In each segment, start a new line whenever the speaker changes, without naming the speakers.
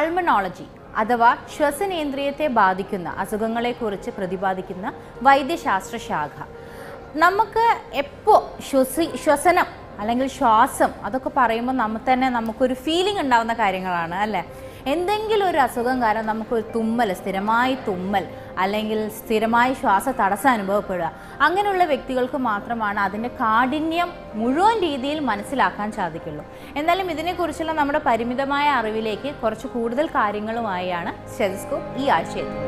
Pulmonology അഥവാ ശ്വസനേന്ദ്രിയത്തെ ബാധിക്കുന്ന അസുഖങ്ങളെക്കുറിച്ച് പ്രതിപാദിക്കുന്ന വൈദ്യശാസ്ത്ര ശാഖ നമുക്ക് എപ്പോൾ ശ്വസി ശ്വസനം അല്ലെങ്കിൽ ശ്വാസം അതൊക്കെ പറയുമ്പോൾ നമ്മൾ തന്നെ നമുക്കൊരു ഫീലിംഗ് ഉണ്ടാവുന്ന കാര്യങ്ങളാണ് അല്ലേ എന്തെങ്കിലും ഒരു അസുഖം കാരണം നമുക്കൊരു തുമ്മൽ സ്ഥിരമായി തുമ്മൽ അല്ലെങ്കിൽ സ്ഥിരമായി ശ്വാസ തടസ്സം അനുഭവപ്പെടുക അങ്ങനെയുള്ള വ്യക്തികൾക്ക് മാത്രമാണ് അതിൻ്റെ കാഠിന്യം മുഴുവൻ രീതിയിൽ മനസ്സിലാക്കാൻ സാധിക്കുള്ളൂ എന്നാലും ഇതിനെക്കുറിച്ചുള്ള നമ്മുടെ പരിമിതമായ അറിവിലേക്ക് കുറച്ച് കൂടുതൽ കാര്യങ്ങളുമായാണ് സ്റ്റെതിസ്കോപ്പ് ഈ ആഴ്ച എത്തുന്നത്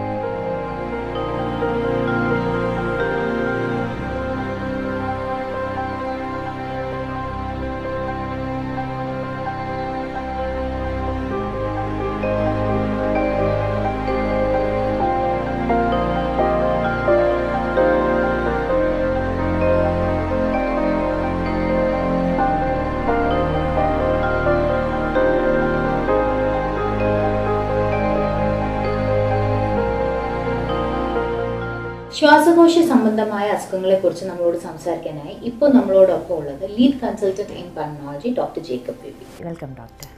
ശ്വാസകോശ സംബന്ധമായ അസുഖങ്ങളെക്കുറിച്ച് നമ്മളോട് സംസാരിക്കാനായി ഇപ്പോൾ നമ്മളോടൊപ്പം ഉള്ളത് lead consultant in pulmonology doctor Jacob Baby welcome doctor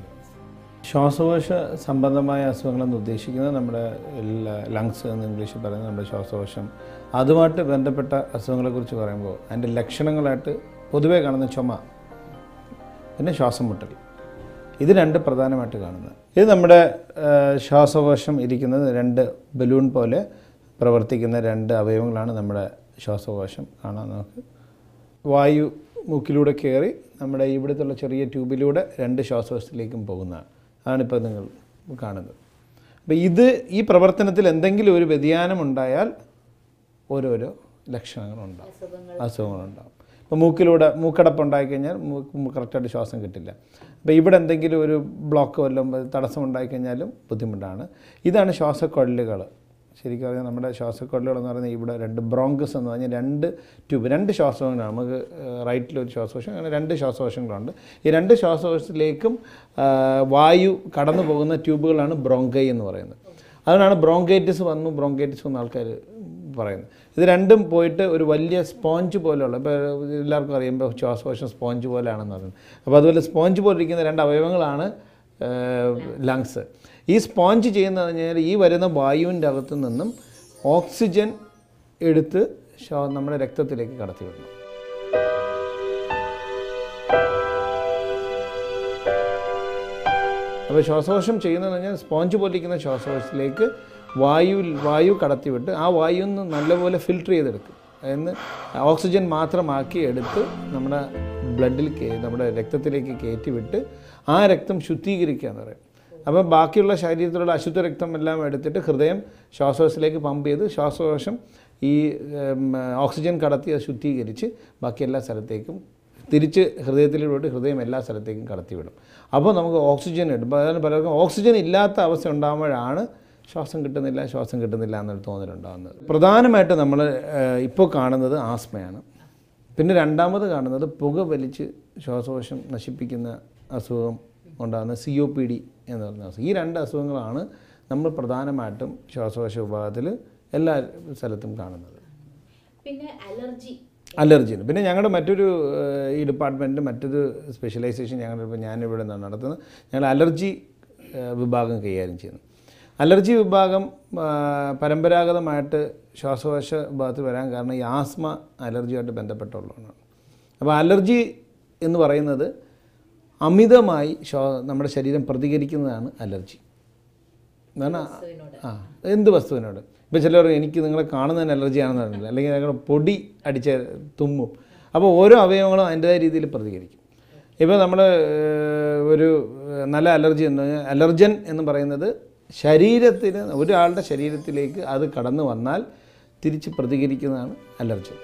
ശ്വാസകോശ സംബന്ധമായ അസുഖങ്ങളെന്ന് ഉദ്ദേശിക്കുന്നത് നമ്മുടെ ലങ്സ് എന്ന് ഇംഗ്ലീഷിൽ പറയുന്നത് നമ്മുടെ ശ്വാസകോശം അതുമായിട്ട് ബന്ധപ്പെട്ട അസുഖങ്ങളെക്കുറിച്ച് പറയുമ്പോൾ അതിൻ്റെ ലക്ഷണങ്ങളായിട്ട് പൊതുവേ കാണുന്ന ചുമ പിന്നെ ശ്വാസം മുട്ടൽ ഇത് രണ്ട് പ്രധാനമായിട്ട് കാണുന്നത് ഇത് നമ്മുടെ ആ, ശ്വാസകോശം ഇരിക്കുന്നത് രണ്ട് ബലൂൺ പോലെ പ്രവർത്തിക്കുന്ന രണ്ട് അവയവങ്ങളാണ് നമ്മുടെ ശ്വാസകോശം കാണാൻ നമുക്ക് വായു മൂക്കിലൂടെ കയറി നമ്മുടെ ഇവിടുത്തുള്ള ചെറിയ ട്യൂബിലൂടെ രണ്ട് ശ്വാസകോശത്തിലേക്കും പോകുന്നതാണ് അതാണിപ്പോൾ നിങ്ങൾ കാണുന്നത് അപ്പോൾ ഇത് ഈ പ്രവർത്തനത്തിൽ എന്തെങ്കിലും ഒരു വ്യതിയാനം ഉണ്ടായാൽ ഓരോരോ ലക്ഷണങ്ങളുണ്ടാകും അസുഖങ്ങളുണ്ടാകും ഇപ്പോൾ മൂക്കിലൂടെ മൂക്കടപ്പ് ഉണ്ടായിക്കഴിഞ്ഞാൽ മൂക്ക് കറക്റ്റായിട്ട് ശ്വാസം കിട്ടില്ല അപ്പോൾ ഇവിടെ എന്തെങ്കിലും ഒരു ബ്ലോക്ക് വല്ലതും തടസ്സം ഉണ്ടായിക്കഴിഞ്ഞാലും ബുദ്ധിമുട്ടാണ് ഇതാണ് ശ്വാസക്കൊഴലുകൾ ശരിക്കും പറഞ്ഞാൽ നമ്മുടെ ശ്വാസക്കൊഴലുകൾ എന്ന് പറയുന്നത് ഇവിടെ രണ്ട് ബ്രോങ്കസ് എന്ന് പറഞ്ഞാൽ രണ്ട് ട്യൂബ് രണ്ട് ശ്വാസകോശങ്ങളാണ് നമുക്ക് റൈറ്റിലൊരു ശ്വാസകോശം അങ്ങനെ രണ്ട് ശ്വാസകോശങ്ങളുണ്ട് ഈ രണ്ട് ശ്വാസകോശത്തിലേക്കും ആ, വായു കടന്നു പോകുന്ന ട്യൂബുകളാണ് ബ്രോങ്കൈ എന്ന് പറയുന്നത് അതുകൊണ്ടാണ് ബ്രോങ്കൈറ്റിസ് വന്നു ബ്രോങ്കൈറ്റിസ് വന്ന ആൾക്കാർ പറയുന്നത് ഇത് രണ്ടും പോയിട്ട് ഒരു വലിയ സ്പോഞ്ച് പോലെയുള്ള ഇപ്പോൾ എല്ലാവർക്കും അറിയുമ്പോൾ ശ്വാസകോശം സ്പോഞ്ച് പോലെയാണെന്ന് പറയുന്നത് അപ്പോൾ അതുപോലെ സ്പോഞ്ച് പോലെ ഇരിക്കുന്ന രണ്ട് അവയവങ്ങളാണ് ലങ്സ് ഈ സ്പോഞ്ച് ചെയ്യുന്നത് കഴിഞ്ഞാൽ ഈ വരുന്ന വായുവിൻ്റെ അകത്തു നിന്നും ഓക്സിജൻ എടുത്ത് ശ്വാ- നമ്മുടെ രക്തത്തിലേക്ക് കടത്തി വിടണം അപ്പോൾ ശ്വാസകോശം ചെയ്യുന്നതെന്ന് പറഞ്ഞാൽ സ്പോഞ്ച് പോലിരിക്കുന്ന ശ്വാസകോശത്തിലേക്ക് വായു വായു കടത്തിവിട്ട് ആ വായു ഒന്ന് നല്ലപോലെ ഫിൽട്ടർ ചെയ്തെടുക്കും എന്ന് ഓക്സിജൻ മാത്രമാക്കി എടുത്ത് നമ്മുടെ ബ്ലഡിൽ കേ- നമ്മുടെ രക്തത്തിലേക്ക് കയറ്റി വിട്ട് ആ രക്തം ശുദ്ധീകരിക്കുക എന്ന് പറയും അപ്പോൾ ബാക്കിയുള്ള ശരീരത്തിലുള്ള അശുദ്ധ രക്തം എല്ലാം എടുത്തിട്ട് ഹൃദയം ശ്വാസകോശത്തിലേക്ക് പമ്പ് ചെയ്ത് ശ്വാസകോശം ഈ ഉം, ഓക്സിജൻ കടത്തി അത് ശുദ്ധീകരിച്ച് ബാക്കി എല്ലാ സ്ഥലത്തേക്കും തിരിച്ച് ഹൃദയത്തിലൂടെ ഹൃദയം എല്ലാ സ്ഥലത്തേക്കും കടത്തിവിടും അപ്പോൾ നമുക്ക് ഓക്സിജൻ കിട്ടും അപ്പോൾ അതാണ് പലർക്കും ഓക്സിജൻ ഇല്ലാത്ത അവസ്ഥ ഉണ്ടാകുമ്പോഴാണ് ശ്വാസം കിട്ടുന്നില്ല ശ്വാസം കിട്ടുന്നില്ല എന്നൊരു തോന്നലുണ്ടാകുന്നത് പ്രധാനമായിട്ട് നമ്മൾ ഇപ്പോൾ കാണുന്നത് ആസ്മയാണ് പിന്നെ രണ്ടാമത് കാണുന്നത് പുക വലിച്ച് ശ്വാസകോശം നശിപ്പിക്കുന്ന അസുഖം ഉണ്ടാകുന്ന സി ഒ പി ഡി എന്ന് പറയുന്ന അസുഖം ഈ രണ്ട് അസുഖങ്ങളാണ് നമ്മൾ പ്രധാനമായിട്ടും ശ്വാസകോശ വിഭാഗത്തിൽ എല്ലാ സ്ഥലത്തും കാണുന്നത്
പിന്നെ അലർജി
അലർജിയാണ് പിന്നെ ഞങ്ങളുടെ മറ്റൊരു ഏഹ്, ഈ ഡിപ്പാർട്ട്മെൻറ്റിൽ മറ്റൊരു സ്പെഷ്യലൈസേഷൻ ഞങ്ങളുടെ ഇപ്പോൾ ഞാനിവിടെ നിന്നാണ് നടത്തുന്നത് ഞങ്ങൾ അലർജി ഏഹ്, വിഭാഗം കൈകാര്യം ചെയ്യുന്നു അലർജി വിഭാഗം ആ, പരമ്പരാഗതമായിട്ട് ശ്വാസകോശ വിഭാഗത്തിൽ വരാൻ കാരണം ഈ ആസ്മ അലർജിയായിട്ട് ബന്ധപ്പെട്ടുള്ളതാണ് അപ്പോൾ അലർജി എന്ന് പറയുന്നത് അമിതമായി ശ്വാ നമ്മുടെ ശരീരം പ്രതികരിക്കുന്നതാണ് അലർജി എന്നാണ് ആ എന്ത് വസ്തുവിനോട് ഇപ്പോൾ ചിലർ എനിക്ക് നിങ്ങളെ കാണുന്നതിന് അലർജിയാണെന്ന് പറഞ്ഞില്ല അല്ലെങ്കിൽ ഞങ്ങളുടെ പൊടി അടിച്ച തുമ്മും അപ്പോൾ ഓരോ അവയവങ്ങളും അതിൻ്റെതായ രീതിയിൽ പ്രതികരിക്കും ഇപ്പോൾ നമ്മൾ ഒരു ഏഹ്, നല്ല അലർജി എന്ന് പറഞ്ഞാൽ അലർജൻ എന്ന് പറയുന്നത് ശരീരത്തിന് ഒരാളുടെ ശരീരത്തിലേക്ക് അത് കടന്നു വന്നാൽ തിരിച്ച് പ്രതികരിക്കുന്നതാണ് അലർജൻ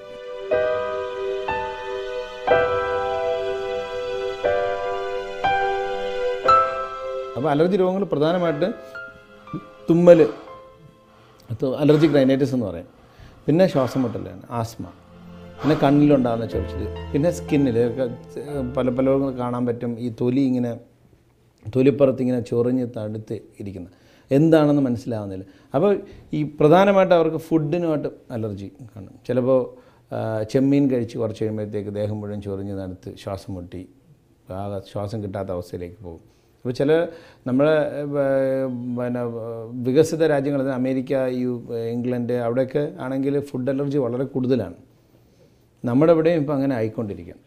അപ്പോൾ അലർജി രോഗങ്ങൾ പ്രധാനമായിട്ട് തുമ്മൽ അലർജിക് റൈനൈറ്റിസ് എന്ന് പറയും പിന്നെ ശ്വാസം മുട്ടലാണ് ആസ്മ പിന്നെ കണ്ണിലുണ്ടാകുന്ന ചൊറിച്ചിൽ പിന്നെ സ്കിന്നിൽ പല പലർക്കും കാണാൻ പറ്റും ഈ തൊലി ഇങ്ങനെ തൊലിപ്പുറത്ത് ഇങ്ങനെ ചൊറിഞ്ഞ് തടുത്ത് ഇരിക്കുന്ന എന്താണെന്ന് മനസ്സിലാവുന്നില്ല അപ്പോൾ ഈ പ്രധാനമായിട്ട് അവർക്ക് ഫുഡിനുമായിട്ട് അലർജി കാണും ചിലപ്പോൾ ആ, ചെമ്മീൻ കഴിച്ച് കുറച്ച് കഴിയുമ്പോഴത്തേക്ക് ദേഹം മുഴുവൻ ചൊറിഞ്ഞ് തണുത്ത് ശ്വാസം മുട്ടി ആകെ ശ്വാസം കിട്ടാത്ത അവസ്ഥയിലേക്ക് പോകും ഇപ്പോൾ ചില നമ്മളെ ഏർ, പിന്നെ വികസിത രാജ്യങ്ങൾ അമേരിക്ക യു ഇംഗ്ലണ്ട് അവിടെയൊക്കെ ആണെങ്കിൽ ഫുഡ് അലർജി വളരെ കൂടുതലാണ് നമ്മുടെ ഇവിടെയും ഇപ്പോൾ അങ്ങനെ ആയിക്കൊണ്ടിരിക്കുകയാണ്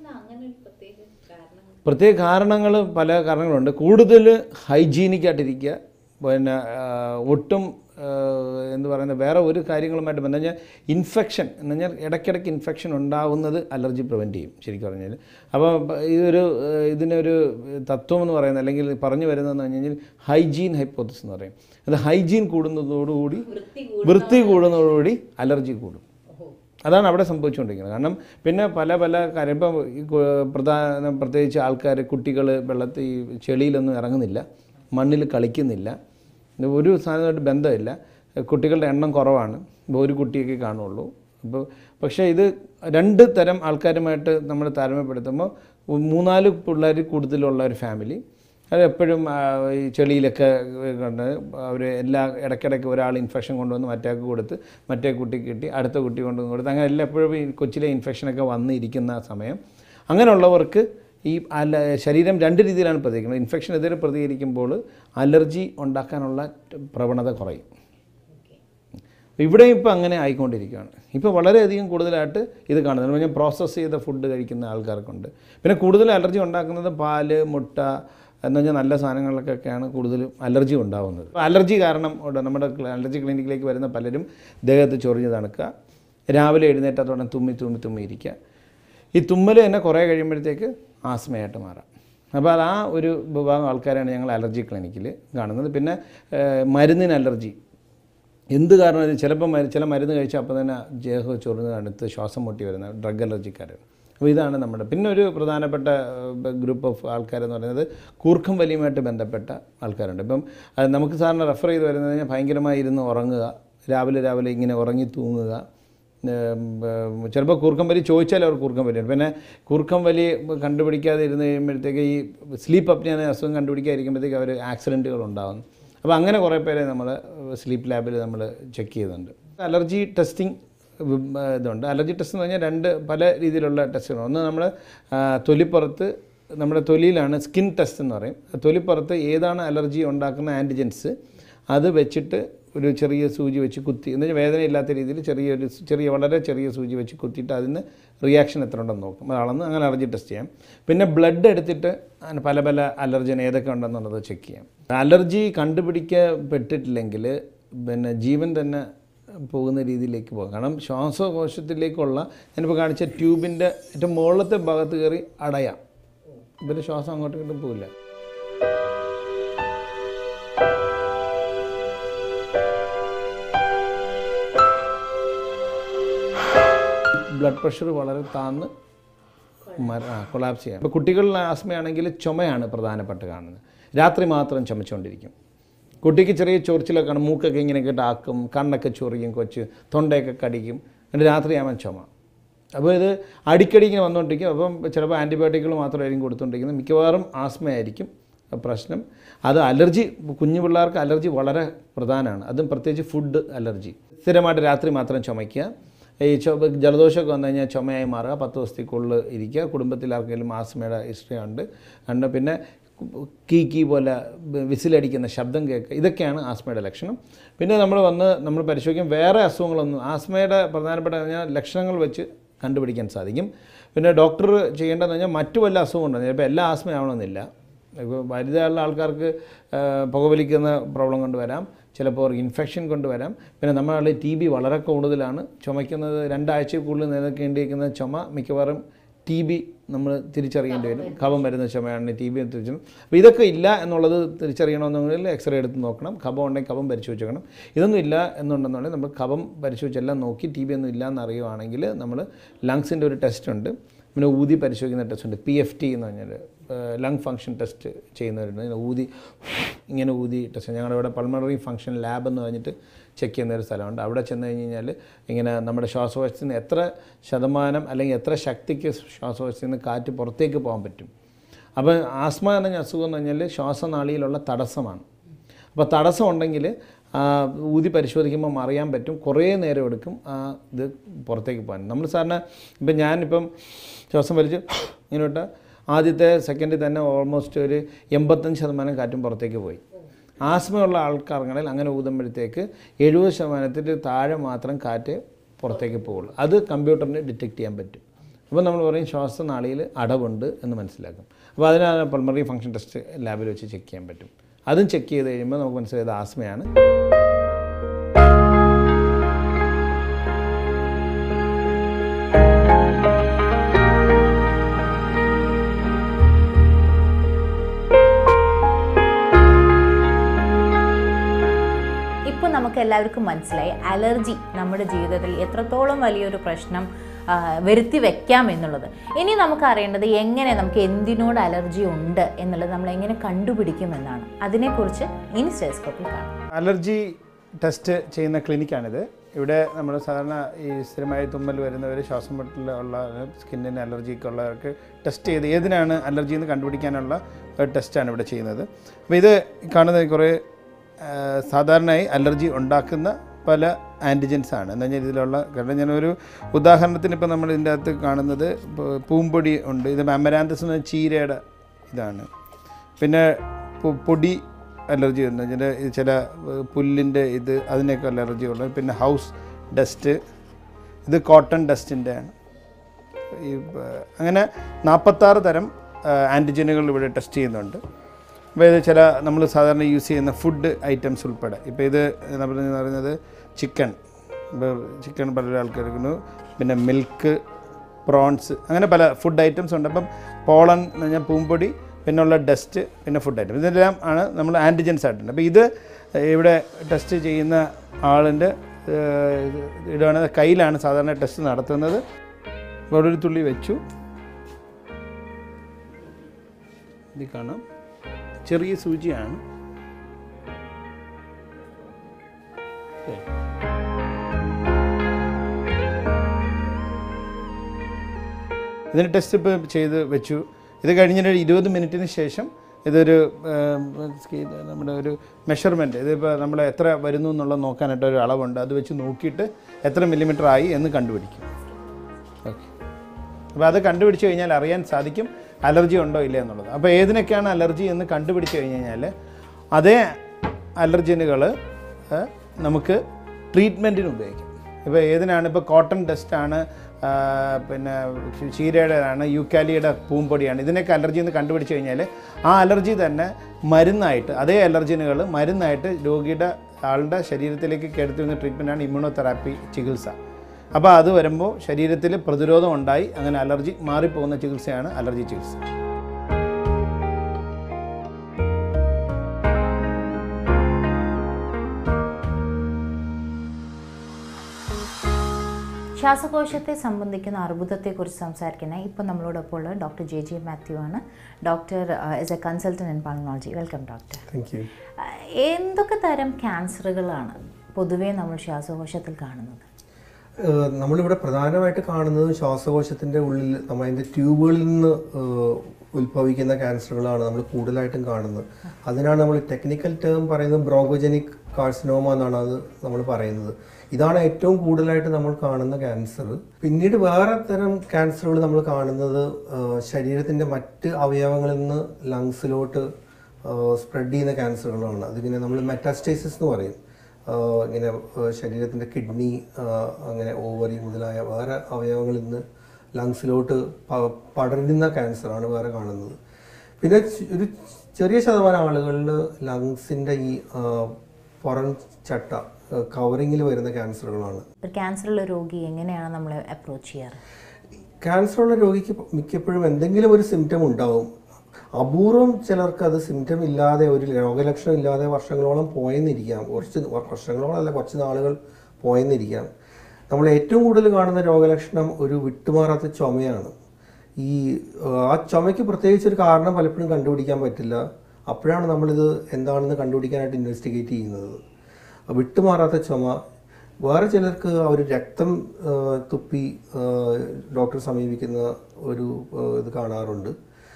പ്രത്യേക കാരണങ്ങൾ പല കാരണങ്ങളുണ്ട് കൂടുതൽ ഹൈജീനിക് ആയിട്ടിരിക്കുക പിന്നെ ആ, ഒട്ടും ആ, എന്ത് പറയുന്നത് വേറെ ഒരു കാര്യങ്ങളുമായിട്ട് ബന്ധം കഴിഞ്ഞാൽ ഇൻഫെക്ഷൻ എന്ന് പറഞ്ഞാൽ ഇടയ്ക്കിടയ്ക്ക് ഇൻഫെക്ഷൻ ഉണ്ടാവുന്നത് അലർജി പ്രിവെൻറ്റ് ചെയ്യും ശരിക്കും പറഞ്ഞാൽ അപ്പോൾ ഇതൊരു ആ, ഇതിനൊരു തത്വം എന്ന് പറയുന്നത് അല്ലെങ്കിൽ പറഞ്ഞു വരുന്നതെന്ന് പറഞ്ഞു കഴിഞ്ഞാൽ ഹൈജീൻ ഹൈപ്പോത്തിസ് എന്ന് പറയും അത് ഹൈജീൻ കൂടുന്നതോടുകൂടി വൃത്തി കൂടുന്നതോടുകൂടി അലർജി കൂടും അതാണ് അവിടെ സംഭവിച്ചുകൊണ്ടിരിക്കുന്നത് കാരണം പിന്നെ പല പല കാര്യം ഇപ്പം ഈ കു- പ്രധാന പ്രത്യേകിച്ച് ആൾക്കാർ കുട്ടികൾ വെള്ളത്തിൽ ഈ ചെളിയിലൊന്നും ഇറങ്ങുന്നില്ല മണ്ണിൽ കളിക്കുന്നില്ല ഇത് ഒരു സാധനമായിട്ട് ബന്ധമില്ല കുട്ടികളുടെ എണ്ണം കുറവാണ് ഇപ്പോൾ ഒരു കുട്ടിയൊക്കെ കാണുള്ളൂ അപ്പോൾ പക്ഷേ ഇത് രണ്ട് തരം ആൾക്കാരുമായിട്ട് നമ്മൾ താരതമ്യപ്പെടുത്തുമ്പോൾ മൂന്നാല് പിള്ളേർ കൂടുതലുള്ള ഒരു ഫാമിലി അത് എപ്പോഴും ആ, ഈ ചെളിയിലൊക്കെ കണ്ട് അവർ എല്ലാ ഇടയ്ക്കിടയ്ക്ക് ഒരാൾ ഇൻഫെക്ഷൻ കൊണ്ടുവന്ന് മറ്റേക്ക് കൊടുത്ത് മറ്റേ കുട്ടിക്ക് കിട്ടി അടുത്ത കുട്ടി കൊണ്ടുവന്ന് കൊടുത്ത് അങ്ങനെ എല്ലാം എപ്പോഴും ഈ കൊച്ചിലെ ഇൻഫെക്ഷനൊക്കെ വന്നിരിക്കുന്ന സമയം അങ്ങനെയുള്ളവർക്ക് ഈ അല ശരീരം രണ്ട് രീതിയിലാണ് പ്രതികരിക്കുന്നത് ഇൻഫെക്ഷനെതിരെ പ്രതികരിക്കുമ്പോൾ അലർജി ഉണ്ടാക്കാനുള്ള പ്രവണത കുറയും ഇവിടെ ഇപ്പോൾ അങ്ങനെ ആയിക്കൊണ്ടിരിക്കുകയാണ് ഇപ്പോൾ വളരെയധികം കൂടുതലായിട്ട് ഇത് കാണുന്നത് പറഞ്ഞാൽ പ്രോസസ്സ് ചെയ്ത ഫുഡ് കഴിക്കുന്ന ആൾക്കാർക്കുണ്ട് പിന്നെ കൂടുതൽ അലർജി ഉണ്ടാക്കുന്നത് പാല് മുട്ട എന്ന് പറഞ്ഞാൽ നല്ല സാധനങ്ങൾക്കൊക്കെയാണ് കൂടുതലും അലർജി ഉണ്ടാകുന്നത് അപ്പോൾ അലർജി കാരണം ഉണ്ട് നമ്മുടെ ക്ല- അലർജി ക്ലിനിക്കിലേക്ക് വരുന്ന പലരും ദേഹത്ത് ചൊറിഞ്ഞ് തണുക്കുക രാവിലെ എഴുന്നേറ്റത്തോടെ തുമ്മി തുമ്മി തുമ്മി ഇരിക്കുക ഈ തുമ്മൽ തന്നെ കുറേ കഴിയുമ്പോഴത്തേക്ക് ആസ്മയായിട്ട് മാറാം അപ്പോൾ അത് ആ ഒരു വിഭാഗം ആൾക്കാരാണ് ഞങ്ങൾ അലർജി ക്ലിനിക്കിൽ കാണുന്നത് പിന്നെ ഏഹ്, മരുന്നിന് അലർജി എന്ത് കാരണം ചിലപ്പോൾ മരു ചില മരുന്ന് കഴിച്ചാൽ അപ്പോൾ തന്നെ ദേഹം ചൊറിഞ്ഞ് തണുത്ത് ശ്വാസം മുട്ടി വരുന്ന ഡ്രഗ് അലർജിക്കാരാണ് അപ്പോൾ ഇതാണ് നമ്മുടെ പിന്നെ ഒരു പ്രധാനപ്പെട്ട ഗ്രൂപ്പ് ഓഫ് ആൾക്കാരെന്ന് പറയുന്നത് കൂർക്കം വലിയുമായിട്ട് ബന്ധപ്പെട്ട ആൾക്കാരുണ്ട് ഇപ്പം അത് നമുക്ക് സാറിന് റെഫർ ചെയ്ത് വരുന്നത് കഴിഞ്ഞാൽ ഭയങ്കരമായി ഇരുന്ന് ഉറങ്ങുക രാവിലെ രാവിലെ ഇങ്ങനെ ഉറങ്ങി തൂങ്ങുക ചിലപ്പോൾ കൂർക്കം വലി ചോദിച്ചാൽ അവർ കൂർക്കം വലിയാണ് പിന്നെ കൂർക്കം വലി കണ്ടുപിടിക്കാതെ ഇരുന്ന് കഴിയുമ്പോഴത്തേക്ക് ഈ സ്ലീപ്പ് അപ്നിയ എന്ന അസുഖം കണ്ടുപിടിക്കാതിരിക്കുമ്പോഴത്തേക്ക് അവർ ആക്സിഡൻറ്റുകൾ ഉണ്ടാകുന്നു അപ്പോൾ അങ്ങനെ കുറേ പേരെ നമ്മൾ സ്ലീപ്പ് ലാബിൽ നമ്മൾ ചെക്ക് ചെയ്യുന്നുണ്ട് അലർജി ടെസ്റ്റിംഗ് ഇതുണ്ട് അലർജി ടെസ്റ്റ് എന്ന് പറഞ്ഞാൽ രണ്ട് പല രീതിയിലുള്ള ടെസ്റ്റുകൾ ഒന്ന് നമ്മൾ തൊലിപ്പുറത്ത് നമ്മുടെ തൊലിയിലാണ് സ്കിൻ ടെസ്റ്റ് എന്ന് പറയും തൊലിപ്പുറത്ത് ഏതാണ് അലർജി ഉണ്ടാക്കുന്ന ആൻറ്റിജൻസ് അത് വെച്ചിട്ട് ഒരു ചെറിയ സൂചി വെച്ച് കുത്തി എന്ന് വെച്ചാൽ വേദനയില്ലാത്ത രീതിയിൽ ചെറിയൊരു ചെറിയ വളരെ ചെറിയ സൂചി വെച്ച് കുത്തിയിട്ട് അതിന് റിയാക്ഷൻ എത്ര ഉണ്ടെന്ന് നോക്കും അത് അളന്ന് അങ്ങനെ അലർജി ടെസ്റ്റ് ചെയ്യാം പിന്നെ ബ്ലഡ് എടുത്തിട്ട് അതിന് പല പല അലർജൻ ഏതൊക്കെ ഉണ്ടെന്നുള്ളത് ചെക്ക് ചെയ്യാം അലർജി കണ്ടുപിടിക്കപ്പെട്ടിട്ടില്ലെങ്കിൽ പിന്നെ ജീവൻ തന്നെ പോകുന്ന രീതിയിലേക്ക് പോകും കാരണം ശ്വാസകോശത്തിലേക്കുള്ള ഞാനിപ്പോൾ കാണിച്ച ട്യൂബിൻ്റെ ഏറ്റവും മുകളിലത്തെ ഭാഗത്ത് കയറി അടയാം ഇവരുടെ ശ്വാസം അങ്ങോട്ടും ഇങ്ങോട്ടും പോകില്ല ബ്ലഡ് പ്രഷർ വളരെ താന്ന് കൊളാപ്സ് ചെയ്യാം ഇപ്പോൾ കുട്ടികളിൽ ആസ്മയാണെങ്കിൽ ചുമയാണ് പ്രധാനപ്പെട്ട് കാണുന്നത് രാത്രി മാത്രം ചുമച്ചുകൊണ്ടിരിക്കും കുട്ടിക്ക് ചെറിയ ചൊറിച്ചിലൊക്കെ കാണും മൂക്കൊക്കെ ഇങ്ങനെയൊക്കെ ആക്കും കണ്ണൊക്കെ ചൊറിയും കൊച്ച് തൊണ്ടയൊക്കെ കടിക്കും എന്നിട്ട് രാത്രിയാവാൻ ചുമ അപ്പോൾ ഇത് അടിക്കടി ഇങ്ങനെ വന്നുകൊണ്ടിരിക്കും അപ്പം ചിലപ്പോൾ ആൻറ്റിബയോട്ടിക്കുകൾ മാത്രമായിരിക്കും കൊടുത്തുകൊണ്ടിരിക്കുന്നത് മിക്കവാറും ആസ്മയായിരിക്കും പ്രശ്നം അത് അലർജി കുഞ്ഞു പിള്ളേർക്ക് അലർജി വളരെ പ്രധാനമാണ് അതും പ്രത്യേകിച്ച് ഫുഡ് അലർജി സ്ഥിരമായിട്ട് രാത്രി മാത്രം ചുമയ്ക്കുക ഈ ചൊ ജലദോഷമൊക്കെ വന്നു കഴിഞ്ഞാൽ ചുമയായി മാറുക പത്ത് ദിവസത്തേക്കുള്ളിൽ ഇരിക്കുക കുടുംബത്തിൽ ആർക്കെങ്കിലും ആസ്മയുടെ ഹിസ്റ്ററി ഉണ്ട് ഉണ്ട് പിന്നെ കീ കീ പോലെ വിസിലടിക്കുന്ന ശബ്ദം കേൾക്കുക ഇതൊക്കെയാണ് ആസ്മയുടെ ലക്ഷണം പിന്നെ നമ്മൾ വന്ന് നമ്മൾ പരിശോധിക്കും വേറെ അസുഖങ്ങളൊന്നും ആസ്മയുടെ പ്രധാനപ്പെട്ട പറഞ്ഞാൽ ലക്ഷണങ്ങൾ വെച്ച് കണ്ടുപിടിക്കാൻ സാധിക്കും പിന്നെ ഡോക്ടർ ചെയ്യേണ്ടതെന്ന് പറഞ്ഞാൽ മറ്റു വല്ല അസുഖം ഉണ്ടോ ചിലപ്പോൾ എല്ലാ ആസ്മയാവണമെന്നില്ല ഇപ്പോൾ വലുതായുള്ള ആൾക്കാർക്ക് ആ, പുകവലിക്കുന്ന പ്രോബ്ലം കൊണ്ടുവരാം ചിലപ്പോൾ ഇൻഫെക്ഷൻ കൊണ്ടുവരാം പിന്നെ നമ്മുടെ ടി ബി വളരെ കൂടുതലാണ് ചുമയ്ക്കുന്നത് രണ്ടാഴ്ച കൂടുതൽ നിലനിൽക്കേണ്ടിയിരിക്കുന്ന ചുമ മിക്കവാറും ടി ബി നമ്മൾ തിരിച്ചറിയേണ്ടി വരും കഫം വരുന്ന ചുമയാണ് ടി ബി തിരിച്ചു അപ്പോൾ ഇതൊക്കെ ഇല്ല എന്നുള്ളത് തിരിച്ചറിയണമെന്നുണ്ടെങ്കിൽ എക്സ്റേ എടുത്ത് നോക്കണം കഫം ഉണ്ടെങ്കിൽ കഫം പരിശോധിച്ച് നോക്കണം ഇതൊന്നും ഇല്ല എന്നുണ്ടെന്നുണ്ടെങ്കിൽ നമ്മൾ കഫം പരിശോധിച്ചെല്ലാം നോക്കി ടി ബി ഒന്നും ഇല്ല എന്നറിയുവാണെങ്കിൽ നമ്മൾ ലങ്സിൻ്റെ ഒരു ടെസ്റ്റ് ഉണ്ട് പിന്നെ ഊതി പരിശോധിക്കുന്ന ടെസ്റ്റ് ഉണ്ട് പി എഫ് ടി എന്ന് പറഞ്ഞാൽ ലങ് ഫങ്ഷൻ ടെസ്റ്റ് ചെയ്യുന്നവരുണ്ട് ഇങ്ങനെ ഊതി ഇങ്ങനെ ഊതി ടെസ്റ്റ് ഞങ്ങളുടെ ഇവിടെ പൾമണറി ഫങ്ഷൻ ലാബ് എന്ന് പറഞ്ഞിട്ട് ചെക്ക് ചെയ്യുന്ന ഒരു സ്ഥലമുണ്ട് അവിടെ ചെന്ന് കഴിഞ്ഞ് കഴിഞ്ഞാൽ ഇങ്ങനെ നമ്മുടെ ശ്വാസകോശത്തിൽ നിന്ന് എത്ര ശതമാനം അല്ലെങ്കിൽ എത്ര ശക്തിക്ക് ശ്വാസകോശത്തിൽ നിന്ന് കാറ്റ് പുറത്തേക്ക് പോകാൻ പറ്റും അപ്പോൾ ആസ്മ എന്ന അസുഖം എന്ന് പറഞ്ഞാൽ ശ്വാസനാളിയിലുള്ള തടസ്സമാണ് അപ്പോൾ തടസ്സം ഉണ്ടെങ്കിൽ ആ, ഊതി പരിശോധിക്കുമ്പോൾ അറിയാൻ പറ്റും കുറേ നേരം എടുക്കും ആ ഇത് പുറത്തേക്ക് പോകാൻ നമ്മൾ സാറിന് ഇപ്പം ഞാനിപ്പം ശ്വാസം വലിച്ച് ഇങ്ങനെ വിട്ടാൽ ആദ്യത്തെ സെക്കൻഡിൽ തന്നെ ഓൾമോസ്റ്റ് ഒരു എൺപത്തഞ്ച് ശതമാനം കാറ്റും പുറത്തേക്ക് പോയി ആസ്മയുള്ള ആൾക്കാർക്കാണെങ്കിൽ അങ്ങനെ ഊതുമ്പോഴത്തേക്ക് എഴുപത് ശതമാനത്തിൽ താഴെ മാത്രം കാറ്റ് പുറത്തേക്ക് പോകുള്ളൂ അത് കമ്പ്യൂട്ടറിന് ഡിറ്റക്ട് ചെയ്യാൻ പറ്റും അപ്പോൾ നമ്മൾ പറയും ശ്വാസനാളിയിൽ അടവുണ്ട് എന്ന് മനസ്സിലാക്കും അപ്പോൾ അതിനാണ് പൾമറി ഫംഗ്ഷൻ ടെസ്റ്റ് ലാബിൽ വെച്ച് ചെക്ക് ചെയ്യാൻ പറ്റും അതും ചെക്ക് ചെയ്ത് കഴിയുമ്പോൾ നമുക്ക് മനസ്സിലായത് ആസ്മയാണ്
ഇപ്പോൾ നമുക്ക് എല്ലാവർക്കും മനസ്സിലായി അലർജി നമ്മുടെ ജീവിതത്തിൽ എത്രത്തോളം വലിയൊരു പ്രശ്നം ആ, വരുത്തി വെക്കാം എന്നുള്ളത് ഇനി നമുക്ക് അറിയേണ്ടത് എങ്ങനെ നമുക്ക് എന്തിനോട് അലർജി ഉണ്ട് എന്നുള്ളത് നമ്മൾ എങ്ങനെ കണ്ടുപിടിക്കും എന്നാണ് അതിനെക്കുറിച്ച് ഇനി സ്റ്റെസ്കോപ്പിൽ കാണാം
അലർജി ടെസ്റ്റ് ചെയ്യുന്ന ക്ലിനിക്കാണിത് ഇവിടെ നമ്മൾ സാധാരണ ഈ സ്ഥിരമായി തുമ്മൽ വരുന്നവർ ശ്വാസം മുട്ടലുള്ള സ്കിന്നിന് അലർജിക്ക് ഉള്ളവർക്ക് ടെസ്റ്റ് ചെയ്ത് ഏതിനാണ് അലർജി എന്ന് കണ്ടുപിടിക്കാനുള്ള ഒരു ടെസ്റ്റാണ് ഇവിടെ ചെയ്യുന്നത് അപ്പോൾ ഇത് കാണുന്ന കുറേ ആ, സാധാരണയായി അലർജി ഉണ്ടാക്കുന്ന പല ആൻറ്റിജൻസ് ആണ് എന്ന് പറഞ്ഞാൽ ഇതിലുള്ള കാരണം ഞാനൊരു ഉദാഹരണത്തിന് ഇപ്പോൾ നമ്മൾ ഇതിൻ്റെ അകത്ത് കാണുന്നത് പ- പൂമ്പൊടി ഉണ്ട് ഇത് അമരാന്തസ് എന്ന ചീരയുടെ ഇതാണ് പിന്നെ പൊ- പൊടി അലർജി ഉണ്ട് ചില ചില ഏഹ്, പുല്ലിൻ്റെ ഇത് അതിനൊക്കെ അലർജി ഉള്ളത് പിന്നെ ഹൗസ് ഡസ്റ്റ് ഇത് കോട്ടൺ ഡസ്റ്റിൻ്റെ ആണ് ഈ ഏഹ്, അങ്ങനെ നാൽപ്പത്താറ് തരം ആൻറ്റിജനുകൾ ഇവിടെ ടെസ്റ്റ് ചെയ്യുന്നുണ്ട് അപ്പോൾ ഇത് ചില നമ്മൾ സാധാരണ യൂസ് ചെയ്യുന്ന ഫുഡ് ഐറ്റംസ് ഉൾപ്പെടെ ഇപ്പോൾ ഇത് നമ്മൾ പറയുന്നത് ചിക്കൻ ഇപ്പോൾ ചിക്കൻ പല ആൾക്കാർക്കുന്നു പിന്നെ മിൽക്ക് പ്രോൺസ് അങ്ങനെ പല ഫുഡ് ഐറ്റംസ് ഉണ്ട് അപ്പം പോളൻ എന്ന് പറഞ്ഞാൽ പൂമ്പൊടി പിന്നുള്ള ഡസ്റ്റ് പിന്നെ ഫുഡ് ഐറ്റം ഇതെല്ലാം ആണ് നമ്മൾ ആൻറ്റിജൻസ് ആയിട്ടുണ്ട് അപ്പോൾ ഇത് ഇവിടെ ടെസ്റ്റ് ചെയ്യുന്ന ആളിൻ്റെ ഇടാണ് കയ്യിലാണ് സാധാരണ ടെസ്റ്റ് നടത്തുന്നത് ഇവിടെ ഒരു തുള്ളി വെച്ചു ഇത് കാണാം ചെറിയ സൂചിയാണ് ഓക്കേ. ഇതിന് ടെസ്റ്റ് ഇപ്പോൾ ചെയ്ത് വെച്ചു ഇത് കഴിഞ്ഞൊരു ഇരുപത് മിനിറ്റിന് ശേഷം ഇതൊരു ഏം, സ്കെയിൽ നമ്മുടെ ഒരു മെഷർമെൻറ്റ് ഇതിപ്പോൾ നമ്മൾ എത്ര വരുന്നു എന്നുള്ളത് നോക്കാനായിട്ട് ഒരു അളവുണ്ട് അത് വെച്ച് നോക്കിയിട്ട് എത്ര മില്ലിമീറ്റർ ആയി എന്ന് കണ്ടുപിടിക്കും ഓക്കെ അപ്പോൾ അത് കണ്ടുപിടിച്ച് കഴിഞ്ഞാൽ അറിയാൻ സാധിക്കും അലർജി ഉണ്ടോ ഇല്ല എന്നുള്ളത് അപ്പോൾ ഏതിനൊക്കെയാണ് അലർജി എന്ന് കണ്ടുപിടിച്ച് കഴിഞ്ഞ് കഴിഞ്ഞാൽ അതേ അലർജനുകൾ നമുക്ക് ട്രീറ്റ്മെൻറ്റിന് ഉപയോഗിക്കാം ഇപ്പോൾ ഏതിനാണ് ഇപ്പോൾ കോട്ടൺ ഡസ്റ്റാണ് പിന്നെ ചീരയുടേതാണ് യൂക്കാലിയുടെ പൂമ്പൊടിയാണ് ഇതിനൊക്കെ അലർജി എന്ന് കണ്ടുപിടിച്ച് കഴിഞ്ഞാൽ ആ അലർജി തന്നെ മരുന്നായിട്ട് അതേ അലർജനുകൾ മരുന്നായിട്ട് രോഗിയുടെ ആളുടെ ശരീരത്തിലേക്ക് കെടുത്തി വരുന്ന ട്രീറ്റ്മെൻറ്റാണ് ഇമ്മ്യൂണോതെറാപ്പി ചികിത്സ അപ്പോൾ അത് വരുമ്പോൾ ശരീരത്തിൽ പ്രതിരോധം ഉണ്ടായി അങ്ങനെ അലർജി മാറിപ്പോകുന്ന ചികിത്സയാണ് അലർജി ചികിത്സ
ശ്വാസകോശത്തെ സംബന്ധിക്കുന്ന അർബുദത്തെക്കുറിച്ച് സംസാരിക്കുന്ന ഇപ്പോൾ നമ്മളോടൊപ്പം ഉള്ളത് ഡോക്ടർ ജെ ജെ മാത്യു ആണ് doctor is a consultant in pulmonology welcome doctor
thank you
എന്തൊക്കെ തരം ക്യാൻസറുകളാണ് പൊതുവേ നമ്മൾ ശ്വാസകോശത്തിൽ കാണുന്നത്
ഏഹ് നമ്മളിവിടെ പ്രധാനമായിട്ട് കാണുന്നത് ശ്വാസകോശത്തിൻ്റെ ഉള്ളിൽ നമ്മൾ അതിൻ്റെ ട്യൂബുകളിൽ നിന്ന് ഏഹ് ഉത്ഭവിക്കുന്ന ക്യാൻസറുകളാണ് നമ്മൾ കൂടുതലായിട്ടും കാണുന്നത് അതിനാണ് നമ്മൾ ടെക്നിക്കൽ ടേം പറയുന്നത് ബ്രോങ്കോജനിക് കാർസിനോമ എന്നാണ് അത് നമ്മൾ പറയുന്നത് ഇതാണ് ഏറ്റവും കൂടുതലായിട്ട് നമ്മൾ കാണുന്ന ക്യാൻസർ പിന്നീട് വേറെ തരം ക്യാൻസറുകൾ നമ്മൾ കാണുന്നത് ഏഹ് ശരീരത്തിൻ്റെ മറ്റ് അവയവങ്ങളിൽ നിന്ന് ലങ്സിലോട്ട് സ്പ്രെഡ് ചെയ്യുന്ന ക്യാൻസറുകളാണ് അതിങ്ങനെ നമ്മൾ മെറ്റാസ്റ്റേസിസ് എന്ന് പറയും ആഹ് ഇങ്ങനെ ആഹ് ശരീരത്തിൻ്റെ കിഡ്നി ആഹ് അങ്ങനെ ഓവറി മുതലായ വേറെ അവയവങ്ങളിൽ നിന്ന് ലങ്സിലോട്ട് പ- പടരുന്ന ക്യാൻസറാണ് വേറെ കാണുന്നത് പിന്നെ ച്- ഒരു ചെറിയ ശതമാനം ആളുകളിൽ ലങ്സിൻ്റെ ഈ ആഹ് പുറം ചട്ട കവറിങ്ങിൽ വരുന്ന ക്യാൻസറുകളാണ്
ഒരു ക്യാൻസറുള്ള രോഗി എങ്ങനെയാണ് നമ്മൾ അപ്രോച്ച് ചെയ്യാറ്
ക്യാൻസറുള്ള രോഗിക്ക് മിക്കപ്പോഴും എന്തെങ്കിലും ഒരു സിംറ്റം ഉണ്ടാവും അപൂർവം ചിലർക്ക് അത് സിംറ്റം ഇല്ലാതെ ഒരു രോഗലക്ഷണം ഇല്ലാതെ വർഷങ്ങളോളം പോയെന്നിരിക്കാം കുറച്ച് വർഷങ്ങളോളം അല്ല കുറച്ച് നാളുകൾ പോയെന്നിരിക്കാം നമ്മൾ ഏറ്റവും കൂടുതൽ കാണുന്ന രോഗലക്ഷണം ഒരു വിട്ടുമാറാത്ത ചുമയാണ് ഈ ആ, ആ ചുമയ്ക്ക് പ്രത്യേകിച്ച് ഒരു കാരണം പലപ്പോഴും കണ്ടുപിടിക്കാൻ പറ്റില്ല അപ്പോഴാണ് നമ്മളിത് എന്താണെന്ന് കണ്ടുപിടിക്കാനായിട്ട് ഇൻവെസ്റ്റിഗേറ്റ് ചെയ്യുന്നത് വിട്ടുമാറാത്ത ചുമ വേറെ ചിലർക്ക് അവർ രക്തം ആ, തുപ്പി ഡോക്ടറെ സമീപിക്കുന്ന ഒരു ആ, ഇത് കാണാറുണ്ട്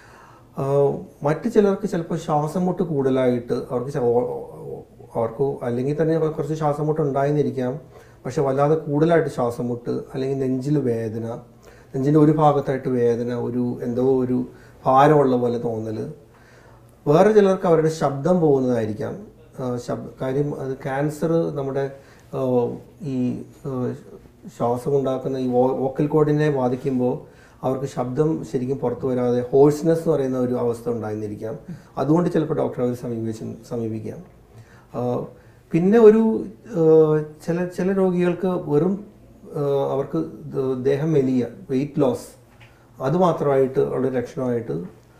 ആ, മറ്റ് ചിലർക്ക് ചിലപ്പോൾ ശ്വാസം മുട്ട് കൂടുതലായിട്ട് അവർക്ക് ച- ഓ- ഓ- അവർക്ക് അല്ലെങ്കിൽ തന്നെ കുറച്ച് ശ്വാസം മുട്ട് ഉണ്ടായെന്നിരിക്കാം പക്ഷെ വല്ലാതെ കൂടുതലായിട്ട് ശ്വാസം മുട്ട് അല്ലെങ്കിൽ നെഞ്ചിൽ വേദന നെഞ്ചിൻ്റെ ഒരു ഭാഗത്തായിട്ട് വേദന ഒരു എന്തോ ഒരു ഭാരമുള്ള പോലെ തോന്നൽ വേറെ ചിലർക്ക് അവരുടെ ശബ്ദം പോകുന്നതായിരിക്കാം ആ, ശബ് കാര്യം അത് ക്യാൻസർ നമ്മുടെ ആ, ഈ ആ, ശ്വാസമുണ്ടാക്കുന്ന ഈ വോക്കൽ കോഡിനെ ബാധിക്കുമ്പോൾ അവർക്ക് ശബ്ദം ശരിക്കും പുറത്തു വരാതെ ഹോഴ്സ്നെസ് എന്ന് പറയുന്ന ഒരു അവസ്ഥ ഉണ്ടായിരുന്നിരിക്കാം അതുകൊണ്ട് ചിലപ്പോൾ ഡോക്ടറെ അവർ സമീപിച്ച് സമീപിക്കാം ആ, പിന്നെ ഒരു ആ, ചില ചില രോഗികൾക്ക് വെറും ആ, അവർക്ക് ദ- ദേഹം മെലിയ വെയിറ്റ് ലോസ് അത് മാത്രമായിട്ട് ഉള്ള ലക്ഷണമായിട്ട്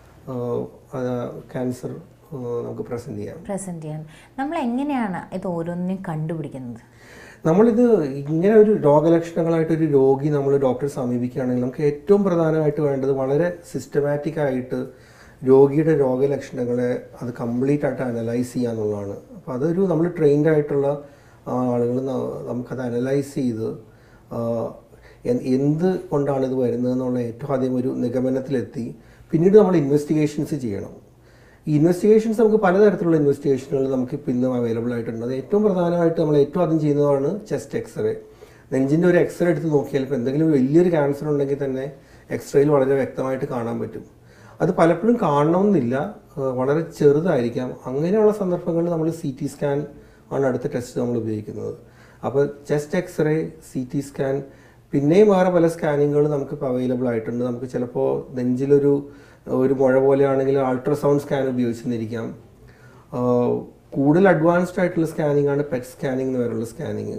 ക്യാൻസർ നമുക്ക് പ്രസന്റ് ചെയ്യാം
പ്രസന്റ് ചെയ്യാൻ നമ്മൾ എങ്ങനെയാണ് ഇത് ഓരോന്നിനും കണ്ടുപിടിക്കുന്നത്
നമ്മളിത് ഇങ്ങനെ ഒരു രോഗലക്ഷണങ്ങളായിട്ട് ഒരു രോഗി നമ്മൾ ഡോക്ടറെ സമീപിക്കുകയാണെങ്കിൽ നമുക്ക് ഏറ്റവും പ്രധാനമായിട്ട് വേണ്ടത് വളരെ സിസ്റ്റമാറ്റിക് ആയിട്ട് രോഗിയുടെ രോഗലക്ഷണങ്ങളെ അത് കംപ്ലീറ്റ് ആയിട്ട് അനലൈസ് ചെയ്യുക എന്നുള്ളതാണ് അപ്പോൾ അതൊരു നമ്മൾ ട്രെയിൻഡ് ആയിട്ടുള്ള ആളുകൾ നമുക്കത് അനലൈസ് ചെയ്ത് ആ, എ- എന്ത് കൊണ്ടാണ് ഇത് വരുന്നത് എന്നുള്ള ഏറ്റവും ആദ്യം ഒരു നിഗമനത്തിലെത്തി പിന്നീട് നമ്മൾ ഇൻവെസ്റ്റിഗേഷൻസ് ചെയ്യണം ഈ ഇൻവെസ്റ്റിഗേഷൻസ് നമുക്ക് പലതരത്തിലുള്ള ഇൻവെസ്റ്റിഗേഷനുകൾ നമുക്ക് ഇപ്പോൾ ഇന്നും അവൈലബിൾ ആയിട്ടുണ്ട് അത് ഏറ്റവും പ്രധാനമായിട്ട് നമ്മൾ ഏറ്റവും ആദ്യം ചെയ്യുന്നതാണ് ചെസ്റ്റ് എക്സ്റേ നെഞ്ചിൻ്റെ ഒരു എക്സ്റേ എടുത്ത് നോക്കിയാൽ ഇപ്പോൾ എന്തെങ്കിലും വലിയൊരു ക്യാൻസർ ഉണ്ടെങ്കിൽ തന്നെ എക്സ്റേയിൽ വളരെ വ്യക്തമായിട്ട് കാണാൻ പറ്റും അത് പലപ്പോഴും കാണണമെന്നില്ല ഏഹ് വളരെ ചെറുതായിരിക്കാം അങ്ങനെയുള്ള സന്ദർഭങ്ങളിൽ നമ്മൾ സി ടി സ്കാൻ ആണ് അടുത്ത ടെസ്റ്റ് നമ്മൾ ഉപയോഗിക്കുന്നത് അപ്പോൾ chest X-ray C T scan പിന്നെയും വേറെ പല സ്കാനിങ്ങുകൾ നമുക്കിപ്പോൾ അവൈലബിൾ ആയിട്ടുണ്ട് നമുക്ക് ചിലപ്പോൾ നെഞ്ചിലൊരു ഒരു മുഴ പോലെയാണെങ്കിൽ അൾട്രാസൗണ്ട് സ്കാൻ ഉപയോഗിച്ചെന്നിരിക്കാം ആഹ് കൂടുതൽ അഡ്വാൻസ്ഡ് ആയിട്ടുള്ള സ്കാനിങ് ആണ് പെറ്റ് സ്കാനിങ് എന്ന് പറയുള്ള സ്കാനിങ്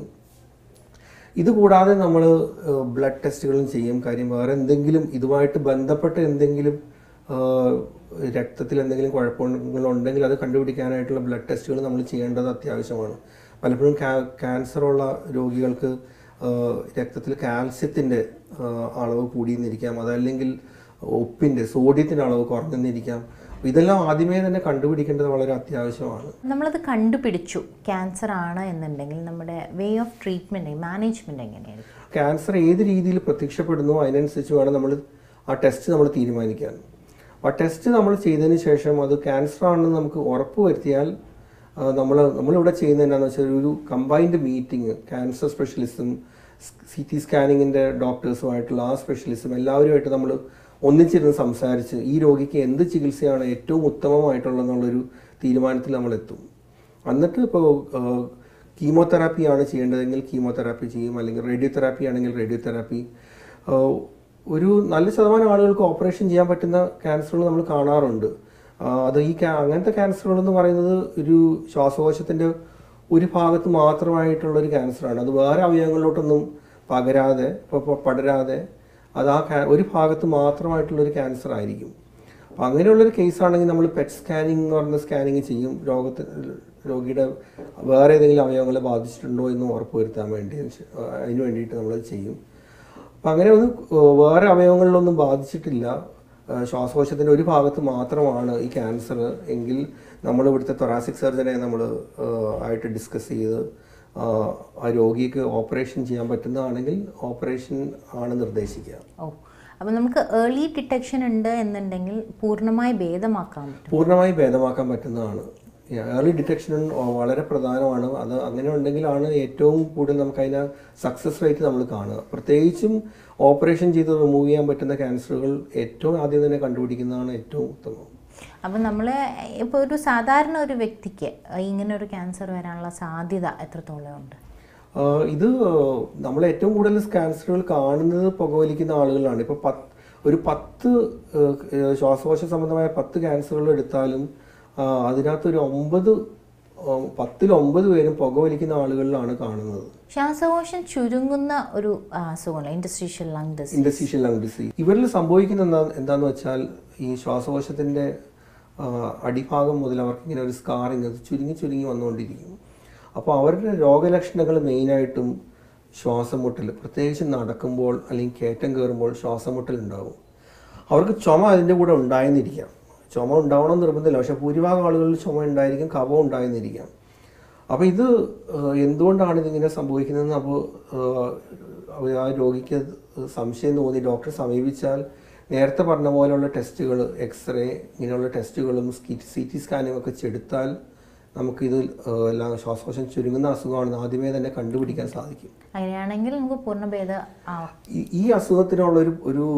ഇത് കൂടാതെ നമ്മൾ ബ്ലഡ് ടെസ്റ്റുകളും ചെയ്യും കാര്യം വേറെ എന്തെങ്കിലും ഇതുമായിട്ട് ബന്ധപ്പെട്ട എന്തെങ്കിലും ആഹ് രക്തത്തിൽ എന്തെങ്കിലും കുഴപ്പങ്ങളുണ്ടെങ്കിൽ അത് കണ്ടുപിടിക്കാനായിട്ടുള്ള ബ്ലഡ് ടെസ്റ്റുകൾ നമ്മൾ ചെയ്യേണ്ടത് അത്യാവശ്യമാണ് പലപ്പോഴും ക്യാൻസർ ഉള്ള രോഗികൾക്ക് ആഹ് രക്തത്തിൽ കാൽസ്യത്തിൻ്റെ അളവ് കൂടിയെന്നിരിക്കാം അതല്ലെങ്കിൽ ഉപ്പിൻ്റെ സോഡിയത്തിൻ്റെ അളവ് കുറഞ്ഞെന്നിരിക്കാം ഇതെല്ലാം ആദ്യമേ തന്നെ കണ്ടുപിടിക്കേണ്ടത് വളരെ അത്യാവശ്യമാണ്
നമ്മളത് കണ്ടുപിടിച്ചു ക്യാൻസർ ആണ് എന്നുണ്ടെങ്കിൽ നമ്മുടെ വേ ഓഫ് ട്രീറ്റ്മെൻറ്റ് മാനേജ്മെൻറ്റ് എങ്ങനെയായിരിക്കും
ക്യാൻസർ ഏത് രീതിയിൽ പ്രത്യക്ഷപ്പെടുന്നു അതിനനുസരിച്ച് വേണം നമ്മൾ ആ ടെസ്റ്റ് നമ്മൾ തീരുമാനിക്കാൻ ആ ടെസ്റ്റ് നമ്മൾ ചെയ്തതിന് ശേഷം അത് ക്യാൻസർ ആണെന്ന് നമുക്ക് ഉറപ്പ് വരുത്തിയാൽ നമ്മൾ നമ്മളിവിടെ ചെയ്യുന്നത് എന്താണെന്ന് വെച്ചാൽ ഒരു കമ്പൈൻഡ് മീറ്റിംഗ് ക്യാൻസർ സ്പെഷ്യലിസ്റ്റും സി ടി സ്കാനിങ്ങിൻ്റെ ഡോക്ടേഴ്സുമായിട്ടുള്ള ആ സ്പെഷ്യലിസ്റ്റും എല്ലാവരുമായിട്ട് നമ്മൾ ഒന്നിച്ചിരുന്ന് സംസാരിച്ച് ഈ രോഗിക്ക് എന്ത് ചികിത്സയാണ് ഏറ്റവും ഉത്തമമായിട്ടുള്ളതെന്നുള്ളൊരു തീരുമാനത്തിൽ നമ്മൾ എത്തും എന്നിട്ട് ഇപ്പോൾ കീമോതെറാപ്പി ആണ് ചെയ്യേണ്ടതെങ്കിൽ കീമോതെറാപ്പി ചെയ്യും അല്ലെങ്കിൽ റേഡിയോതെറാപ്പി ആണെങ്കിൽ റേഡിയോതെറാപ്പി ഒരു നല്ല ശതമാനം ആളുകൾക്ക് ഓപ്പറേഷൻ ചെയ്യാൻ പറ്റുന്ന ക്യാൻസറുകൾ നമ്മൾ കാണാറുണ്ട് ആ, അത് ഈ ക്യാ- അങ്ങനത്തെ ക്യാൻസറുകൾ എന്ന് പറയുന്നത് ഒരു ശ്വാസകോശത്തിൻ്റെ ഒരു ഭാഗത്ത് മാത്രമായിട്ടുള്ള ഒരു ക്യാൻസറാണ് അത് വേറെ അവയവങ്ങളിലോട്ടൊന്നും പകരാതെ ഇപ്പോൾ പടരാതെ അത് ആ ക്യാ- ഒരു ഭാഗത്ത് മാത്രമായിട്ടുള്ള ഒരു ക്യാൻസർ ആയിരിക്കും അപ്പം അങ്ങനെയുള്ളൊരു കേസ് ആണെങ്കിൽ നമ്മൾ പെറ്റ് സ്കാനിങ് എന്ന് പറയുന്ന സ്കാനിങ് ചെയ്യും രോഗത്തിന് രോഗിയുടെ വേറെ ഏതെങ്കിലും അവയവങ്ങളെ ബാധിച്ചിട്ടുണ്ടോ എന്ന് ഉറപ്പുവരുത്താൻ വേണ്ടി അതിന് വേണ്ടിയിട്ട് നമ്മൾ ചെയ്യും അപ്പം അങ്ങനെ ഒന്നും ഏഹ്, വേറെ അവയവങ്ങളിലൊന്നും ബാധിച്ചിട്ടില്ല ഏഹ്, ശ്വാസകോശത്തിൻ്റെ ഒരു ഭാഗത്ത് മാത്രമാണ് ഈ ക്യാൻസർ എങ്കിൽ നമ്മൾ ഇവിടുത്തെ തൊറാസിക് സർജനെ നമ്മൾ ആയിട്ട് ഡിസ്കസ് ചെയ്ത് ആഹ്, ആ രോഗിക്ക് ഓപ്പറേഷൻ ചെയ്യാൻ പറ്റുന്നതാണെങ്കിൽ ഓപ്പറേഷൻ ആണ് നിർദ്ദേശിക്കുക
ഓ അപ്പം നമുക്ക് ഏർലി ഡിറ്റക്ഷൻ ഉണ്ട് എന്നുണ്ടെങ്കിൽ പൂർണ്ണമായി ഭേദമാക്കാൻ പറ്റും
പൂർണ്ണമായി ഭേദമാക്കാൻ പറ്റുന്നതാണ് ഏർലി ഡിറ്റക്ഷൻ വളരെ പ്രധാനമാണ് അത് അങ്ങനെ ഉണ്ടെങ്കിലാണ് ഏറ്റവും കൂടുതൽ നമുക്ക് അതിന് സക്സസ് റേറ്റ് നമ്മൾ കാണുക പ്രത്യേകിച്ചും ഓപ്പറേഷൻ ചെയ്ത് റിമൂവ് ചെയ്യാൻ പറ്റുന്ന ക്യാൻസറുകൾ ഏറ്റവും ആദ്യം തന്നെ കണ്ടുപിടിക്കുന്നതാണ് ഏറ്റവും ഉത്തമം
അപ്പം നമ്മൾ ഇപ്പോൾ ഒരു സാധാരണ ഒരു വ്യക്തിക്ക് ഇങ്ങനെ ഒരു ക്യാൻസർ വരാനുള്ള സാധ്യത എത്രത്തോളം ഉണ്ട്
ആഹ് ഇത് നമ്മൾ ഏറ്റവും കൂടുതൽ ക്യാൻസറുകൾ കാണുന്നത് പുകവലിക്കുന്ന ആളുകളാണ് ഇപ്പോൾ പത്ത് ഒരു പത്ത് ആഹ് ശ്വാസകോശ സംബന്ധമായ പത്ത് ക്യാൻസറുകൾ എടുത്താലും ആഹ് അതിനകത്തൊരു ഒമ്പത് ആഹ് പത്തിൽ ഒമ്പത് പേരും പുകവലിക്കുന്ന ആളുകളിലാണ് കാണുന്നത്
ശ്വാസകോശം ചുരുങ്ങുന്ന ഒരു ആ, അസുഖമാണ് industrial lung disease
industrial lung disease ഇവരിൽ സംഭവിക്കുന്ന എന്താ എന്താന്ന് വെച്ചാൽ ഈ ശ്വാസകോശത്തിന്റെ ആ, അടിഭാഗം മുതൽ അവർക്ക് ഇങ്ങനെ ഒരു സ്കാറിങ് അത് ചുരുങ്ങി ചുരുങ്ങി വന്നുകൊണ്ടിരിക്കും അപ്പോൾ അവരുടെ രോഗലക്ഷണങ്ങൾ മെയിനായിട്ടും ശ്വാസം മുട്ടൽ പ്രത്യേകിച്ച് നടക്കുമ്പോൾ അല്ലെങ്കിൽ കയറ്റം കയറുമ്പോൾ ശ്വാസം മുട്ടൽ ഉണ്ടാവും അവർക്ക് ചുമ അതിൻ്റെ കൂടെ ഉണ്ടായെന്നിരിക്കാം ചുമ ഉണ്ടാവണം നിർബന്ധമില്ല പക്ഷെ ഭൂരിഭാഗം ആളുകളിൽ ചുമ ഉണ്ടായിരിക്കും കഫം ഉണ്ടായെന്നിരിക്കാം അപ്പോൾ ഇത് ഏഹ്, എന്തുകൊണ്ടാണ് ഇതിങ്ങനെ സംഭവിക്കുന്നതെന്ന് അപ്പോൾ ഏഹ്, ആ രോഗിക്ക് സംശയം തോന്നി ഡോക്ടറെ സമീപിച്ചാൽ നേരത്തെ പറഞ്ഞ പോലെയുള്ള ടെസ്റ്റുകൾ എക്സ്റേ ഇങ്ങനെയുള്ള ടെസ്റ്റുകളും സി ടി സ്കാനും ഒക്കെ ചെടുത്താൽ നമുക്കിത് ഏഹ്, ല- ശ്വാസകോശം ചുരുങ്ങുന്ന അസുഖമാണെന്ന് ആദ്യമേ തന്നെ കണ്ടുപിടിക്കാൻ സാധിക്കും
അങ്ങനെയാണെങ്കിൽ നമുക്ക് പൂർണ്ണഭേദ ആ
ഈ- ഈ അസുഖത്തിനുള്ള ഒരു ഒരു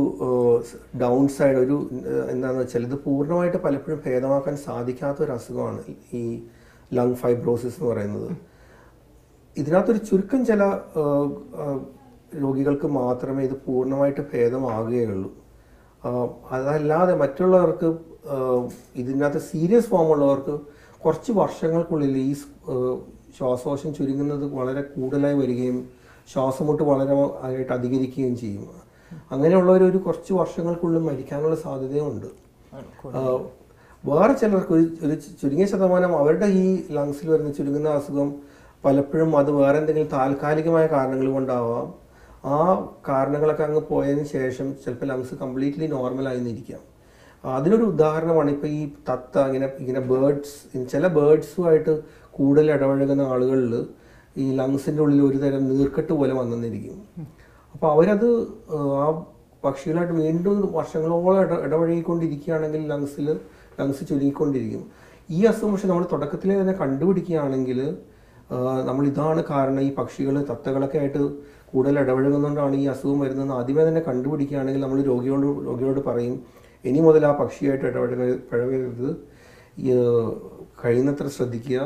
ഡൗൺ സൈഡ് ഒരു ഏഹ്, എന്താണെന്ന് വെച്ചാൽ ഇത് പൂർണ്ണമായിട്ട് പലപ്പോഴും ഭേദമാക്കാൻ സാധിക്കാത്ത ഒരു അസുഖമാണ് ഈ ലങ് ഫൈബ്രോസിസ് എന്ന് പറയുന്നത് ഇതിനകത്തൊരു ചുരുക്കം ചില ഏഹ്, ഏഹ്, രോഗികൾക്ക് മാത്രമേ ഇത് പൂർണ്ണമായിട്ട് ഭേദമാകുകയുള്ളൂ ആഹ്, അതല്ലാതെ മറ്റുള്ളവർക്ക് ആഹ്, ഇതിനകത്ത് സീരിയസ് ഫോം ഉള്ളവർക്ക് കുറച്ച് വർഷങ്ങൾക്കുള്ളിൽ ഈ സ്- ഏഹ്, ശ്വാസകോശം ചുരുങ്ങുന്നത് വളരെ കൂടുതലായി വരികയും ശ്വാസമുട്ട് വളരെ ആയിട്ട് അധികരിക്കുകയും ചെയ്യും അങ്ങനെയുള്ളവർ ഒരു കുറച്ച് വർഷങ്ങൾക്കുള്ളിൽ മരിക്കാനുള്ള സാധ്യതയുണ്ട് ആഹ് വേറെ ചിലർക്ക് ഒരു ഒരു ചുരുങ്ങിയ ശതമാനം അവരുടെ ഈ ലങ്സിൽ വരുന്ന ചുരുങ്ങുന്ന അസുഖം പലപ്പോഴും അത് വേറെ എന്തെങ്കിലും താൽക്കാലികമായ കാരണങ്ങൾ കൊണ്ടാവാം ആ കാരണങ്ങളൊക്കെ അങ്ങ് പോയതിന് ശേഷം ചിലപ്പോൾ ലങ്സ് കംപ്ലീറ്റ്ലി നോർമലായി നിന്നിരിക്കാം അതിനൊരു ഉദാഹരണമാണ് ഇപ്പോൾ ഈ തത്ത ഇങ്ങനെ ഇങ്ങനെ ബേർഡ്സ് ചില ബേർഡ്സുമായിട്ട് കൂടുതൽ ഇടപഴകുന്ന ആളുകളിൽ ഈ ലങ്സിൻ്റെ ഉള്ളിൽ ഒരു തരം നീർക്കെട്ട് പോലെ വന്നെന്നിരിക്കും അപ്പോൾ അവരത് ഏഹ്, ആ പക്ഷികളായിട്ട് വീണ്ടും വർഷങ്ങളോളം ഇട ഇടപഴകിക്കൊണ്ടിരിക്കുകയാണെങ്കിൽ ലങ്സിൽ ലങ്സ് ചുരുങ്ങിക്കൊണ്ടിരിക്കും ഈ അസുഖം പക്ഷെ നമ്മൾ തുടക്കത്തിലേ തന്നെ കണ്ടുപിടിക്കുകയാണെങ്കിൽ ആഹ്, നമ്മൾ ഇതാണ് കാരണം ഈ പക്ഷികൾ തത്തകളൊക്കെ ആയിട്ട് കൂടുതൽ ഇടപഴകുന്നതുകൊണ്ടാണ് ഈ അസുഖം വരുന്നതെന്ന് ആദ്യമേ തന്നെ കണ്ടുപിടിക്കുകയാണെങ്കിൽ നമ്മൾ രോഗിയോട് രോഗിയോട് പറയും ഇനി മുതൽ ആ പക്ഷിയായിട്ട് ഇടപഴക ഇടപഴകരുത് ഈ, ആഹ്, കഴിയുന്നത്ര ശ്രദ്ധിക്കുക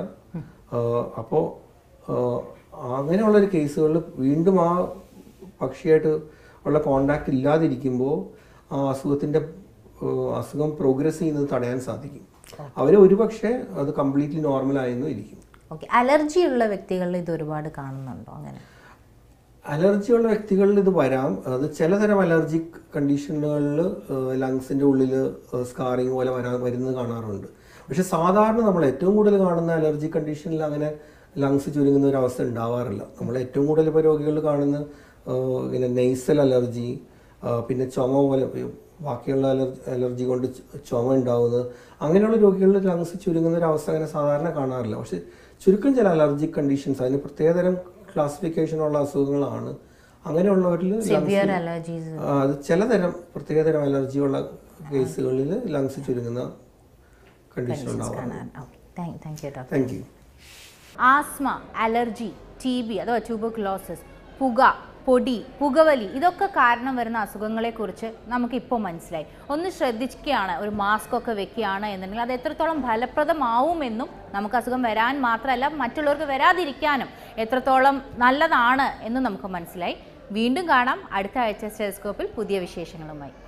അപ്പോൾ അങ്ങനെയുള്ളൊരു കേസുകളിൽ വീണ്ടും ആ പക്ഷിയായിട്ട് ഉള്ള കോണ്ടാക്ട് ഇല്ലാതിരിക്കുമ്പോൾ ആ അസുഖത്തിൻ്റെ അസുഖം പ്രോഗ്രസ് ചെയ്യുന്നത് തടയാൻ സാധിക്കും അവർ ഒരുപക്ഷെ അത് കംപ്ലീറ്റ്ലി നോർമലായെന്നും ഇരിക്കും
ഓക്കെ അലർജി ഉള്ള വ്യക്തികളിൽ ഇത് ഒരുപാട് കാണുന്നുണ്ടോ അങ്ങനെ
അലർജി ഉള്ള വ്യക്തികളിൽ ഇത് വരാം അത് ചിലതരം അലർജിക് കണ്ടീഷനുകളിൽ ലങ്സിൻ്റെ ഉള്ളിൽ സ്കാറിങ് പോലെ വരാൻ വരുന്നത് കാണാറുണ്ട് പക്ഷെ സാധാരണ നമ്മൾ ഏറ്റവും കൂടുതൽ കാണുന്ന അലർജി കണ്ടീഷനിൽ അങ്ങനെ ലങ്സ് ചുരുങ്ങുന്ന ഒരു അവസ്ഥ ഉണ്ടാവാറില്ല നമ്മൾ ഏറ്റവും കൂടുതൽ ഇപ്പോൾ രോഗികളിൽ കാണുന്ന ഏഹ്, ഇങ്ങനെ നെയ്സൽ അലർജി പിന്നെ ചുമ പോലെ ബാക്കിയുള്ള അലർജി അലർജി കൊണ്ട് ചു- ചുമ ഉണ്ടാവുന്നത് അങ്ങനെയുള്ള രോഗികളിൽ ലങ്സ് ചുരുങ്ങുന്ന ഒരു അവസ്ഥ അങ്ങനെ സാധാരണ കാണാറില്ല പക്ഷെ ചുരുക്കം ചില അലർജിക് കണ്ടീഷൻസ് അതിന് പ്രത്യേകതരം ക്ലാസിഫിക്കേഷനുള്ള അസുഖങ്ങളാണ് അങ്ങനെയുള്ളവരിൽ
സിവിയർ അലർജീസ്
അത് ചിലതരം പ്രത്യേകതരം അലർജിയുള്ള കേസുകളിൽ ലങ്സ് ചുരുങ്ങുന്ന കണ്ടീഷൻ ഉണ്ടാവാറുണ്ട്
okay thank you doctor
thank you
asthma allergy T B അഥവാ ട്യൂബർക്ലോസിസ് പുക പൊടി പുകവലി ഇതൊക്കെ കാരണം വരുന്ന അസുഖങ്ങളെക്കുറിച്ച് നമുക്കിപ്പോൾ മനസ്സിലായി ഒന്ന് ശ്രദ്ധിക്കുകയാണ് ഒരു മാസ്ക് ഒക്കെ വെക്കുകയാണ് എന്നുണ്ടെങ്കിൽ അത് എത്രത്തോളം ഫലപ്രദമാവുമെന്നും നമുക്ക് അസുഖം വരാൻ മാത്രമല്ല മറ്റുള്ളവർക്ക് വരാതിരിക്കാനും എത്രത്തോളം നല്ലതാണ് എന്നും നമുക്ക് മനസ്സിലായി വീണ്ടും കാണാം അടുത്ത ആഴ്ച സ്റ്റെസ്കോപ്പിൽ പുതിയ വിശേഷങ്ങളുമായി